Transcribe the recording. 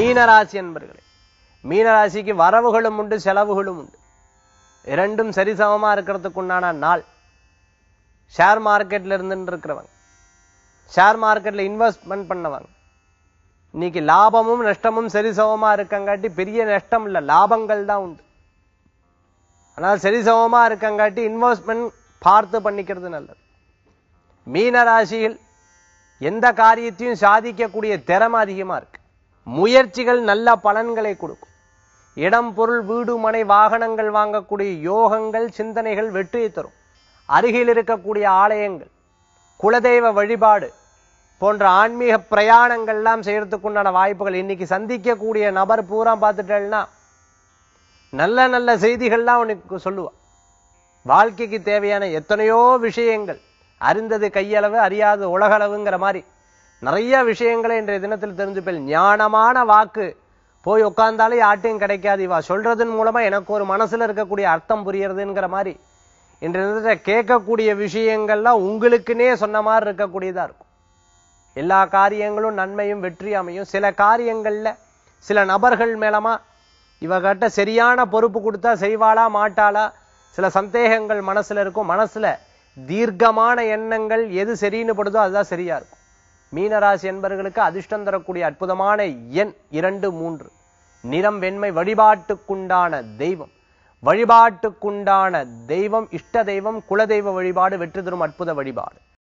மீனராசி என்பர்களே மீனராசிக்கு வரவுகளும் உண்டு செலவுகளும் உண்டு இரண்டும் சரிசமமா இருக்கிறதுக்கு உண்டான நாள் ஷேர் மார்க்கெட்ல இருந்துட்டு இருக்கிறவங்க ஷேர் மார்க்கெட்ல இன்வெஸ்ட்மெண்ட் பண்ணவங்க இன்னைக்கு லாபமும் நஷ்டமும் சரிசமமா இருக்கங்காட்டி பெரிய நஷ்டம் இல்ல லாபங்கள் தான் உண்டு ஆனால் சரிசமமா இருக்கங்காட்டி இன்வெஸ்ட்மெண்ட் பார்த்து பண்ணிக்கிறது நல்லது மீன ராசியில் எந்த காரியத்தையும் சாதிக்கக்கூடிய திறமை அதிகமா இருக்கு முயற்சிகள் நல்ல பலன்களை கொடுக்கும் இடம் பொருள் வீடு மனை வாகனங்கள் வாங்கக்கூடிய யோகங்கள் சிந்தனைகள் வெற்றியை தரும் அருகில் இருக்கக்கூடிய ஆலயங்கள் குலதெய்வ வழிபாடு போன்ற ஆன்மீக பிரயாணங்கள்லாம் செய்யறதுக்கு உண்டான வாய்ப்புகள் இன்னைக்கு சந்திக்கக்கூடிய நபர் பூரா பார்த்துட்டேன்னா நல்ல நல்ல செய்திகள்லாம் உனக்கு சொல்லுவா வாழ்க்கைக்கு தேவையான எத்தனையோ விஷயங்கள் அறிந்தது கையளவு அறியாது உலகளவுங்கிற மாதிரி நிறைய விஷயங்களை இன்றைய தினத்தில் தெரிஞ்சுப்பேன் ஞானமான வாக்கு போய் உட்கார்ந்தாலே யார்ட்டையும் கிடைக்காது இவா சொல்றதன் மூலமா எனக்கு ஒரு மனசுல இருக்கக்கூடிய அர்த்தம் புரியறதுங்கிற மாதிரி இன்றைய தினத்தில் கேட்கக்கூடிய விஷயங்கள்லாம் உங்களுக்குன்னே சொன்ன மாதிரி இருக்கக்கூடியதா இருக்கும் எல்லா காரியங்களும் நன்மையும் வெற்றி அமையும் சில காரியங்கள்ல சில நபர்கள் மேலமா இவகிட்ட சரியான பொறுப்பு கொடுத்தா செய்வாளா மாட்டாளா சில சந்தேகங்கள் மனசுல இருக்கும் மனசுல தீர்க்கமான எண்ணங்கள் எது சரின்னு படுதோ அதுதான் சரியா இருக்கும் மீனராசி என்பவர்களுக்கு அதிர்ஷ்டம் தரக்கூடிய அற்புதமான எண் இரண்டு மூன்று நிறம் வெண்மை வழிபாட்டுக்குண்டான தெய்வம் வழிபாட்டுக்குண்டான தெய்வம் இஷ்ட தெய்வம் குலதெய்வ வழிபாடு வெற்றி தரும் அற்புத வழிபாடு